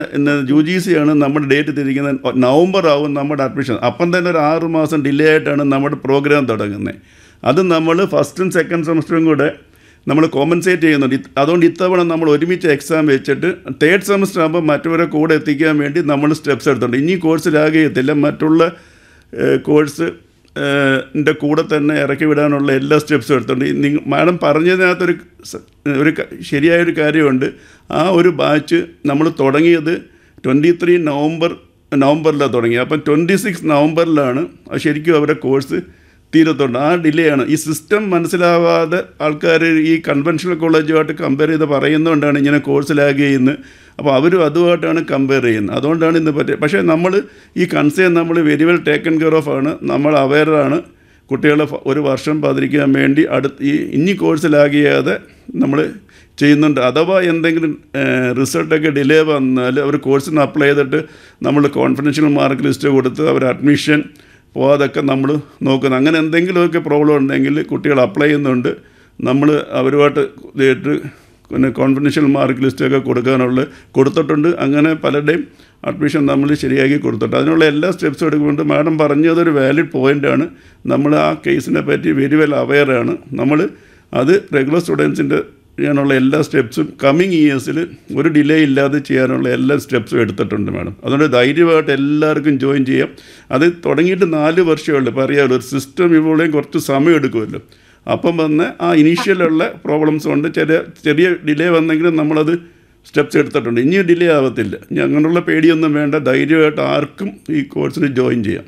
ഇന്ന് U G C ആണ് നമ്മുടെ ഡേറ്റ് തിരിക്കുന്നത് നവംബർ ആവും നമ്മുടെ അഡ്മിഷൻ അപ്പം തന്നെ ഒരു ആറ് മാസം ഡിലേ ആയിട്ടാണ് നമ്മുടെ പ്രോഗ്രാം തുടങ്ങുന്നത് അത് നമ്മൾ ഫസ്റ്റും സെക്കൻഡ് സെമസ്റ്ററും കൂടെ നമ്മൾ കോമ്പൻസേറ്റ് ചെയ്യുന്നുണ്ട് ഇത് അതുകൊണ്ട് ഇത്തവണ നമ്മൾ ഒരുമിച്ച് എക്സാം വെച്ചിട്ട് തേർഡ് സെമസ്റ്റർ ആകുമ്പോൾ മറ്റവരെ കൂടെ എത്തിക്കാൻ വേണ്ടി നമ്മൾ സ്റ്റെപ്സ് എടുത്തിട്ടുണ്ട് ഇനി കോഴ്സിലാകെയത്തില്ല മറ്റുള്ള കോഴ്സ് ൻ്റെ കൂടെ തന്നെ ഇറക്കി വിടാനുള്ള എല്ലാ സ്റ്റെപ്സും എടുത്തിട്ടുണ്ട് നിങ്ങൾ മാഡം പറഞ്ഞതിനകത്തൊരു സ- ഒരു ക- ശരിയായൊരു കാര്യമുണ്ട് ആ ഒരു ബാച്ച് നമ്മൾ തുടങ്ങിയത് ട്വൻറ്റി ത്രീ നവംബർ നവംബറിലാണ് തുടങ്ങിയത് അപ്പം ട്വൻറ്റി സിക്സ് നവംബറിലാണ് അത് ശരിക്കും അവരുടെ കോഴ്സ് തീരത്തുണ്ട് ആ ഡിലേ ആണ് ഈ സിസ്റ്റം മനസ്സിലാവാതെ ആൾക്കാർ ഈ കൺവെൻഷണൽ കോളേജുമായിട്ട് കമ്പയർ ചെയ്ത് പറയുന്നതുകൊണ്ടാണ് ഇങ്ങനെ കോഴ്സ് ലാഗ് ചെയ്യുന്നത് അപ്പോൾ അവരും അതുമായിട്ടാണ് കമ്പയർ ചെയ്യുന്നത് അതുകൊണ്ടാണ് ഇന്ന് പറ്റിയത് പക്ഷേ നമ്മൾ ഈ കൺസേൺ നമ്മൾ very well taken care of ആണ് നമ്മൾ അവയറാണ് കുട്ടികളെ ഫ- ഒരു വർഷം പതിരിക്കാൻ വേണ്ടി അടുത്ത് ഈ ഇനി കോഴ്സ് ലാഗ് ചെയ്യാതെ നമ്മൾ ചെയ്യുന്നുണ്ട് അഥവാ എന്തെങ്കിലും റിസൾട്ടൊക്കെ ഡിലേ വന്നാൽ അവർ കോഴ്സിന് അപ്ലൈ ചെയ്തിട്ട് നമ്മൾ കോൺഫിഡൻഷ്യൽ മാർക്ക് ലിസ്റ്റ് കൊടുത്ത് അവർ അഡ്മിഷൻ പോകാതൊക്കെ നമ്മൾ നോക്കുന്നത് അങ്ങനെ എന്തെങ്കിലുമൊക്കെ പ്രോബ്ലം ഉണ്ടെങ്കിൽ കുട്ടികൾ അപ്ലൈ ചെയ്യുന്നുണ്ട് നമ്മൾ അവരുമായിട്ട് ഇതായിട്ട് പിന്നെ കോൺഫിഡൻഷ്യൽ മാർക്ക് ലിസ്റ്റൊക്കെ കൊടുക്കാനുള്ള കൊടുത്തിട്ടുണ്ട് അങ്ങനെ പലരുടെയും അഡ്മിഷൻ നമ്മൾ ശരിയാക്കി കൊടുത്തിട്ടുണ്ട് അതിനുള്ള എല്ലാ സ്റ്റെപ്സും എടുക്കുന്നുണ്ട് മാഡം പറഞ്ഞതൊരു വാലിഡ് പോയിൻ്റാണ് നമ്മൾ ആ കേസിനെ പറ്റി വെരി വെൽ അവെയറാണ് നമ്മൾ അത് റെഗുലർ സ്റ്റുഡൻസിൻ്റെ ചെയ്യാനുള്ള എല്ലാ സ്റ്റെപ്സും കമ്മിങ് ഇയേഴ്സിൽ ഒരു ഡിലേ ഇല്ലാതെ ചെയ്യാനുള്ള എല്ലാ സ്റ്റെപ്സും എടുത്തിട്ടുണ്ട് മാഡം അതുകൊണ്ട് ധൈര്യമായിട്ട് എല്ലാവർക്കും ജോയിൻ ചെയ്യാം അത് തുടങ്ങിയിട്ട് നാല് വർഷമേ ഉള്ളൂ ഇപ്പോൾ അറിയാമല്ലോ ഒരു സിസ്റ്റം ഇവളെയും കുറച്ച് സമയം എടുക്കുമല്ലോ അപ്പം വന്ന് ആ ഇനീഷ്യലുള്ള പ്രോബ്ലംസ് കൊണ്ട് ചെറിയ ചെറിയ ഡിലേ വന്നെങ്കിലും നമ്മളത് സ്റ്റെപ്സ് എടുത്തിട്ടുണ്ട് ഇനി ഡിലേ ആവത്തില്ല ഇനി അങ്ങനെയുള്ള പേടിയൊന്നും വേണ്ട ധൈര്യമായിട്ട് ആർക്കും ഈ കോഴ്സിന് ജോയിൻ ചെയ്യാം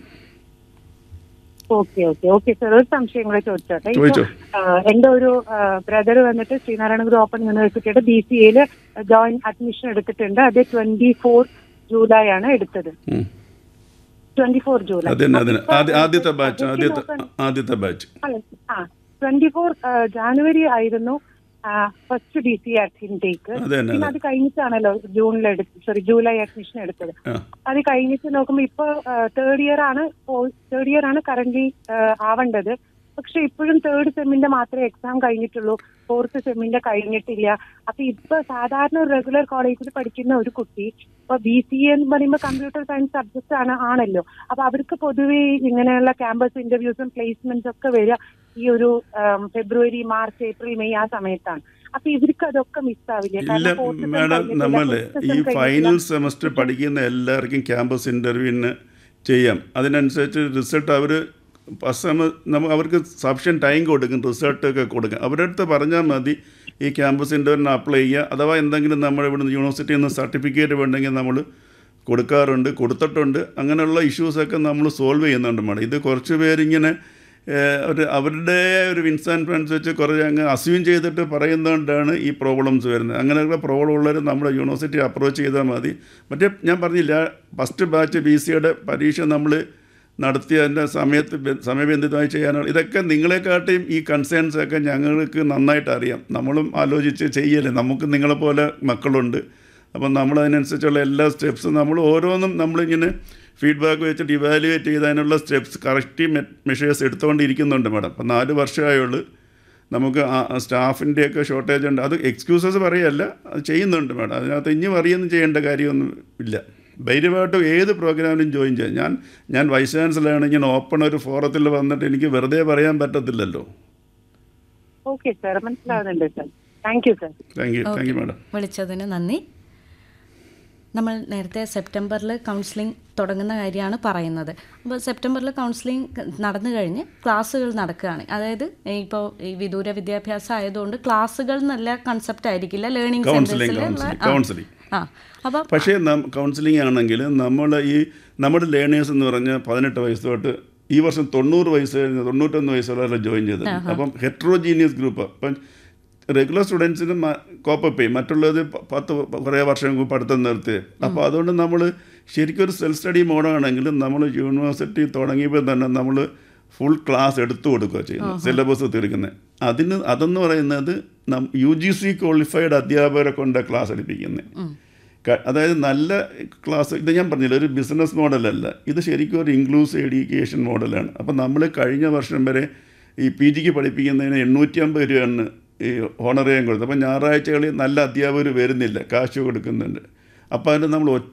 ഓക്കെ ഓക്കെ ഓക്കെ സർ ഒരു സംശയം കൂടെ ചോദിച്ചോട്ടെ ഇപ്പൊ, ചോദിച്ചോ. ആ, എന്റെ ഒരു ബ്രദർ വന്നിട്ട് ശ്രീനാരായണ ഗുരു ഓപ്പൺ യൂണിവേഴ്സിറ്റിയുടെ ബി സി എയിൽ ജോയിൻ അഡ്മിഷൻ എടുത്തിട്ടുണ്ട് അത് ട്വന്റി ഫോർ ജൂലൈ ആണ് എടുത്തത് ഉം. ട്വന്റി ഫോർ ജൂലൈ അതന്നെ അതന്നെ അപ്പൊ ആദ്യ ആദ്യത്തെ ഇപ്പൊ ബാച്ച് അതൊക്കെ ആദ്യത്തെ നോക്കാൻ- ആദ്യത്തെ ബാച്ച് അല്ല, ആ ട്വന്റി ഫോർ ജാനുവരി ആയിരുന്നു ഫസ്റ്റ് ഡി സി ഇൻടേക്ക് അത് തന്നെ, പിന്നെ അതെ. അത് കഴിഞ്ഞിട്ടാണല്ലോ ജൂണിൽ എടുത്ത് സോറി ജൂലൈ അഡ്മിഷൻ എടുത്തത് ആ അത് കഴിഞ്ഞിട്ട് നോക്കുമ്പോൾ ഇപ്പൊ തേർഡ് ഇയർ ആണ് തേർഡ് ഇയർ ആണ് കറന്റ് ആവേണ്ടത് പക്ഷെ ഇപ്പോഴും തേർഡ് സെമ്മിന്റെ മാത്രമേ എക്സാം കഴിഞ്ഞിട്ടുള്ളൂ ഫോർത്ത് സെമ്മിന്റെ കഴിഞ്ഞിട്ടില്ല അപ്പൊ ഇപ്പൊ സാധാരണ ഒരു റെഗുലർ കോളേജിൽ പഠിക്കുന്ന ഒരു കുട്ടി ഇപ്പൊ ബി സി എ എന്ന് പറയുമ്പോൾ കമ്പ്യൂട്ടർ സയൻസ് സബ്ജക്ട് ആണ് ആണല്ലോ അപ്പൊ അവർക്ക് പൊതുവെ ഇങ്ങനെയുള്ള ക്യാമ്പസ് ഇന്റർവ്യൂസും പ്ലേസ്മെന്റ്സ് ഒക്കെ വരിക ഈ ഒരു ഉം, ഫെബ്രുവരി മാർച്ച് ഏപ്രിൽ മെയ് ആ സമയത്താണ് അപ്പൊ ഇവർക്ക് അതൊക്കെ മിസ്സാവില്ല ഇല്ല മാഡം നമ്മൾ ഈ ഫൈനൽ സെമസ്റ്റർ പഠിക്കുന്ന എല്ലാവർക്കും ക്യാമ്പസ് ഇൻ്റർവ്യൂവിന് ചെയ്യാം അതിനനുസരിച്ച് റിസൾട്ട് അവർ ഫസ്റ്റ് സെമ നമുക്ക് അവർക്ക് സഫിഷ്യൻ ടൈം കൊടുക്കും റിസൾട്ടൊക്കെ കൊടുക്കും അവരുടെ അടുത്ത് പറഞ്ഞാൽ മതി ഈ ക്യാമ്പസ് ഇൻ്റർവ്യൂവിന് അപ്ലൈ ചെയ്യുക അഥവാ എന്തെങ്കിലും നമ്മൾ ഇവിടുന്ന് യൂണിവേഴ്സിറ്റിയിൽ നിന്ന് സർട്ടിഫിക്കറ്റ് വേണ്ടെങ്കിൽ നമ്മൾ കൊടുക്കാറുണ്ട് കൊടുത്തിട്ടുണ്ട് അങ്ങനെയുള്ള ഇഷ്യൂസൊക്കെ നമ്മൾ സോൾവ് ചെയ്യുന്നുണ്ട് മാഡം ഇത് കുറച്ച് പേരിങ്ങനെ ഏഹ്, ഒരു അവരുടെ ഒരു വിൻസ് ആൻഡ് ഫ്രണ്ട്സ് വെച്ച് കുറേ അങ്ങ് അസ്യൂം ചെയ്തിട്ട് പറയുന്നതുകൊണ്ടാണ് ഈ പ്രോബ്ലംസ് വരുന്നത് അങ്ങനെയുള്ള പ്രോബ്ലം ഉള്ളവർ നമ്മുടെ യൂണിവേഴ്സിറ്റി അപ്രോച്ച് ചെയ്താൽ മതി മറ്റേ ഞാൻ പറഞ്ഞില്ല ഫസ്റ്റ് ബാച്ച് ബി സിയുടെ പരീക്ഷ നമ്മൾ നടത്തിയതിൻ്റെ സമയത്ത് ബ- സമയബന്ധിതമായി ചെയ്യാനുള്ള ഇതൊക്കെ നിങ്ങളെക്കാട്ടിയും ഈ കൺസേൺസ് ഒക്കെ ഞങ്ങൾക്ക് നന്നായിട്ട് അറിയാം നമ്മളും ആലോചിച്ച് ചെയ്യല്ലേ നമുക്ക് നിങ്ങളെപ്പോലെ മക്കളുണ്ട് അപ്പം നമ്മൾ അതിനനുസരിച്ചുള്ള എല്ലാ സ്റ്റെപ്സും നമ്മൾ ഓരോന്നും നമ്മളിങ്ങനെ ഫീഡ്ബാക്ക് വെച്ചിട്ട് ഇവാലുവേറ്റ് ചെയ്തതിനുള്ള സ്റ്റെപ്സ് കറക്റ്റ് മെഷേഴ്സ് എടുത്തുകൊണ്ടിരിക്കുന്നുണ്ട് മാഡം അപ്പം നാല് വർഷമായുള്ളൂ നമുക്ക് സ്റ്റാഫിൻ്റെയൊക്കെ ഷോർട്ടേജ് ഉണ്ട് അത് എക്സ്ക്യൂസസ് പറയല്ല അത് ചെയ്യുന്നുണ്ട് മാഡം അതിനകത്ത് ഇനി അറിയൊന്നും ചെയ്യേണ്ട കാര്യമൊന്നും ഇല്ല ധൈര്യമായിട്ട് ഏത് പ്രോഗ്രാമിലും ജോയിൻ ചെയ്യാം ഞാൻ ഞാൻ വൈസ് ചാൻസലറാണ് ഇങ്ങനെ ഓപ്പൺ ഒരു ഫോറത്തിൽ വന്നിട്ട് എനിക്ക് വെറുതെ പറയാൻ പറ്റത്തില്ലല്ലോ ഓക്കെ സാർ മനസ്സിലാവുന്നുണ്ട് sir thank you sir thank you thank you madam വിളിച്ചതിന് നന്ദി നമ്മൾ നേരത്തെ സെപ്റ്റംബറിൽ കൗൺസിലിംഗ് തുടങ്ങുന്ന കാര്യമാണ് പറയുന്നത് അപ്പോൾ സെപ്റ്റംബറിൽ കൗൺസിലിംഗ് നടന്നു കഴിഞ്ഞ് ക്ലാസ്സുകൾ നടക്കുകയാണ് അതായത് ഇപ്പോൾ ഈ വിദൂര വിദ്യാഭ്യാസം ആയതുകൊണ്ട് ക്ലാസ്സുകൾ എന്നല്ല കൺസെപ്റ്റ് ആയിരിക്കില്ല ലേണിംഗ് കൗൺസിലിംഗ് സെൻറ്റേഴ്സിൽ കൗൺസിലിംഗ് കൗൺസിലിംഗ് ആ അപ്പം പക്ഷേ കൗൺസിലിംഗ് ആണെങ്കിൽ നമ്മൾ ഈ നമ്മുടെ ലേണേഴ്സ് എന്ന് പറഞ്ഞാൽ പതിനെട്ട് വയസ്സ് തൊട്ട് ഈ വർഷം തൊണ്ണൂറ് വയസ്സ് കഴിഞ്ഞ് തൊണ്ണൂറ്റൊന്ന് വയസ്സുള്ളവരെ ജോയിൻ ചെയ്തത് അപ്പം ഹെട്രോജീനിയസ് ഗ്രൂപ്പ് അപ്പം റെഗുലർ സ്റ്റുഡൻസിന് കോപ്പപ്പ് ചെയ്യും മറ്റുള്ളത് പ- പത്ത് കുറേ വർഷം മുമ്പ് പഠിത്തം നിർത്തി അപ്പോൾ അതുകൊണ്ട് നമ്മൾ ശരിക്കും ഒരു സെൽഫ് സ്റ്റഡി മോഡാണെങ്കിൽ നമ്മൾ യൂണിവേഴ്സിറ്റി തുടങ്ങിയപ്പോൾ തന്നെ നമ്മൾ ഫുൾ ക്ലാസ് എടുത്തു കൊടുക്കുക ചെയ്യുന്നത് സിലബസ് തീർക്കുന്നത് അതിന് അതെന്ന് പറയുന്നത് നം യു ജി സി ക്വാളിഫൈഡ് അധ്യാപകരെ കൊണ്ട് ക്ലാസ് എടുപ്പിക്കുന്നത് ക- അതായത് നല്ല ക്ലാസ് ഇത് ഞാൻ പറഞ്ഞില്ല ഒരു ബിസിനസ് മോഡലല്ല ഇത് ശരിക്കും ഒരു ഇൻക്ലൂസീവ് എഡ്യൂക്കേഷൻ മോഡലാണ് അപ്പം നമ്മൾ കഴിഞ്ഞ വർഷം വരെ ഈ പി ജിക്ക് പഠിപ്പിക്കുന്നതിന് എണ്ണൂറ്റി അമ്പത് രൂപയാണ് ഈ ഓണറേയും കൊടുത്തത് അപ്പം ഞായറാഴ്ചകളിൽ നല്ല അധ്യാപകർ വരുന്നില്ല കാശ് കൊടുക്കുന്നുണ്ട് അപ്പോൾ അതിന് നമ്മൾ